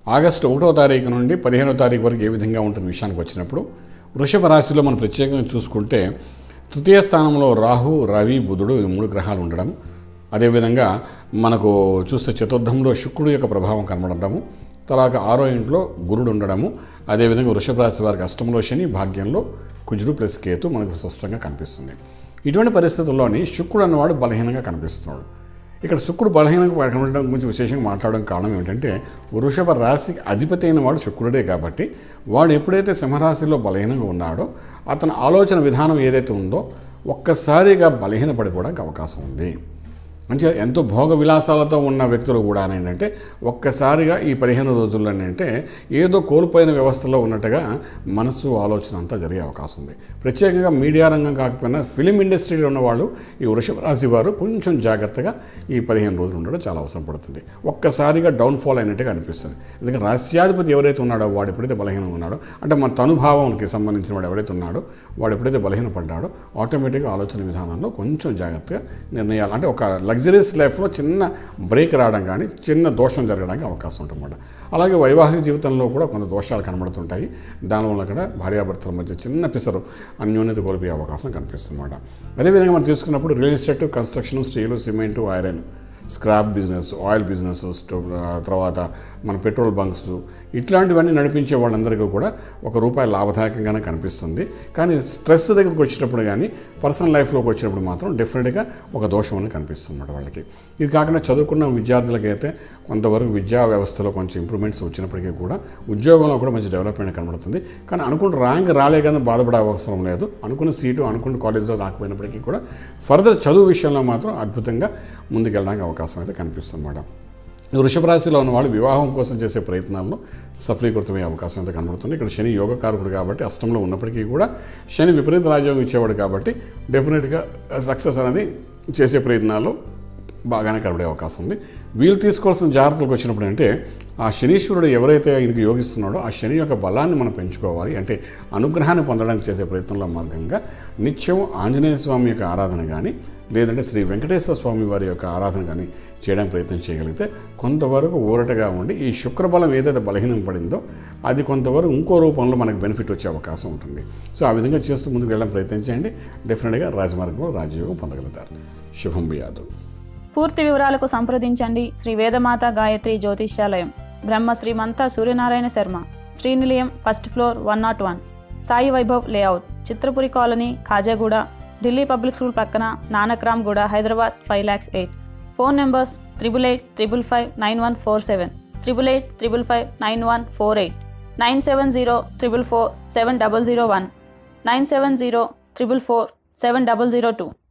August ఒకటో తారీఖు నుండి పదిహేనో తారీఖు వరకు ఏ విధంగా ఉంటుంది విషయానికి వచ్చినప్పుడు వృషభ రాశిలో మనం ప్రత్యేకంగా చూసుకుంటే తృతీయ స్థానంలో రాహు రవి బుధుడు ఈ మూడు గ్రహాలు ఉండడం అదేవిధంగా మనకు చూస్తే చతుర్థంలో శుక్రుడు యొక్క ప్రభావం కనబడటము తర్వాత ఆరో ఇంట్లో గురుడు ఉండడము అదేవిధంగా వృషభ రాశి వారికి అష్టంలో శని భాగ్యంలో కుజుడు ప్లస్ కేతు మనకు స్పష్టంగా కనిపిస్తుంది ఇటువంటి పరిస్థితుల్లోని శుక్రుడు అన్నవాడు బలహీనంగా కనిపిస్తున్నాడు ఇక్కడ శుక్రుడు బలహీనంగా కనబడడం గురించి విశేషంగా మాట్లాడడం కారణం ఏమిటంటే వృషభ రాశికి అధిపతి అయిన వాడు శుక్రుడే కాబట్టి వాడు ఎప్పుడైతే సింహరాశిలో బలహీనంగా ఉన్నాడో అతని ఆలోచన విధానం ఏదైతే ఉందో ఒక్కసారిగా బలహీనపడిపోవడానికి అవకాశం ఉంది అంటే ఎంతో భోగ విలాసాలతో ఉన్న వ్యక్తులు కూడా ఏంటంటే ఒక్కసారిగా ఈ పదిహేను రోజుల్లో ఏంటంటే ఏదో కోల్పోయిన వ్యవస్థలో ఉన్నట్టుగా మనసు ఆలోచన అంతా జరిగే అవకాశం ఉంది ప్రత్యేకంగా మీడియా రంగం కాకపోయినా ఫిలిం ఇండస్ట్రీలో ఉన్నవాళ్ళు ఈ వృషభ రాశి వారు కొంచెం జాగ్రత్తగా ఈ పదిహేను రోజులు ఉండడం చాలా అవసరం పడుతుంది ఒక్కసారిగా డౌన్ఫాల్ అయినట్టుగా అనిపిస్తుంది ఎందుకంటే రాస్యాధిపతి ఎవరైతే ఉన్నాడో వాడు ఎప్పుడైతే బలహీనంగా ఉన్నాడో అంటే మన తనుభావంకి సంబంధించిన వాడు ఎవరైతే ఉన్నాడో వాడు ఎప్పుడైతే బలహీనపడ్డాడో ఆటోమేటిక్గా ఆలోచన విధానంలో కొంచెం జాగ్రత్తగా నిర్ణయాలు అంటే ఒక లగ్జరీస్ లైఫ్లో చిన్న బ్రేక్ రావడం కానీ చిన్న దోషం జరగడానికి అవకాశం ఉంటుందన్నమాట అలాగే వైవాహిక జీవితంలో కూడా కొంత దోషాలు కనబడుతుంటాయి దానివల్ల కూడా భార్యాభర్తల మధ్య చిన్న పిసరు అన్యోన్యత కోల్పోయే అవకాశం కనిపిస్తుంది అనమాట అదేవిధంగా మనం తీసుకున్నప్పుడు real estate construction steel cement iron scrap business oil business stove తర్వాత మన పెట్రోల్ బంక్స్ ఇట్లాంటివన్నీ నడిపించే వాళ్ళందరికీ కూడా ఒక రూపాయి లాభదాయకంగానే కనిపిస్తుంది కానీ స్ట్రెస్ దగ్గరికి వచ్చినప్పుడు కానీ పర్సనల్ లైఫ్లోకి వచ్చినప్పుడు మాత్రం డెఫినెట్గా ఒక దోషం అని కనిపిస్తుంది అన్నమాట వాళ్ళకి ఇది కాకుండా చదువుకున్న విద్యార్థులకైతే కొంతవరకు విద్యా వ్యవస్థలో కొంచెం ఇంప్రూవ్మెంట్స్ వచ్చినప్పటికీ కూడా ఉద్యోగంలో కూడా మంచి డెవలప్మెంట్ కనబడుతుంది కానీ అనుకున్న ర్యాంక్ రాలే కానీ బాధపడే అవసరం లేదు అనుకున్న సీటు అనుకున్న కాలేజీలో రాకపోయినప్పటికీ కూడా ఫర్దర్ చదువు విషయంలో మాత్రం అద్భుతంగా ముందుకెళ్ళడానికి అవకాశం అయితే కనిపిస్తుంది అన్నమాట వృషభ రాశిలో ఉన్న వాళ్ళు వివాహం కోసం చేసే ప్రయత్నాల్లో సఫలీకృతమయ్యే అవకాశం అయితే కనబడుతుంది ఇక్కడ శని యోగకారకుడు కాబట్టి అష్టంలో ఉన్నప్పటికీ కూడా శని విపరీత రాజయోగం ఇచ్చేవాడు కాబట్టి డెఫినెట్గా సక్సెస్ అనేది చేసే ప్రయత్నాల్లో బాగానే కనబడే అవకాశం ఉంది వీళ్ళు తీసుకోవాల్సిన జాగ్రత్తలకు వచ్చినప్పుడు అంటే ఆ శనీశ్వరుడు ఎవరైతే ఆయనకి యోగిస్తున్నాడో ఆ శని యొక్క బలాన్ని మనం పెంచుకోవాలి అంటే అనుగ్రహాన్ని పొందడానికి చేసే ప్రయత్నంలో మార్గంగా నిత్యం ఆంజనేయ స్వామి యొక్క ఆరాధన కానీ లేదంటే శ్రీ వెంకటేశ్వర స్వామి వారి యొక్క ఆరాధన కానీ చేయడానికి ప్రయత్నం చేయగలిగితే కొంతవరకు ఊరటగా ఉండి ఈ శుక్రబలం ఏదైతే బలహీనం పడిందో అది కొంతవరకు ఇంకో రూపంలో మనకు బెనిఫిట్ వచ్చే అవకాశం ఉంటుంది సో ఆ విధంగా చేస్తూ ముందుకు వెళ్ళడం ప్రయత్నం చేయండి డెఫినెట్గా రాజమార్గంలో రాజయోగం పొందగలుగుతారు శుభం యాదవ్ పూర్తి వివరాలకు సంప్రదించండి Shri Vedamata Gayatri Jyotishyalayam Brahma Srimanta Suryanarayana Sharma Srinilayam first floor one naught one Sai Vaibhav layout Chitrapuri colony Khajaguda Delhi public school పక్కన Nanakramguda Hyderabad five lakhs eight phone numbers triple eight triple five nine one four seven triple eight triple five nine one four eight nine seven zero triple four seven double zero one nine seven zero triple four seven double zero two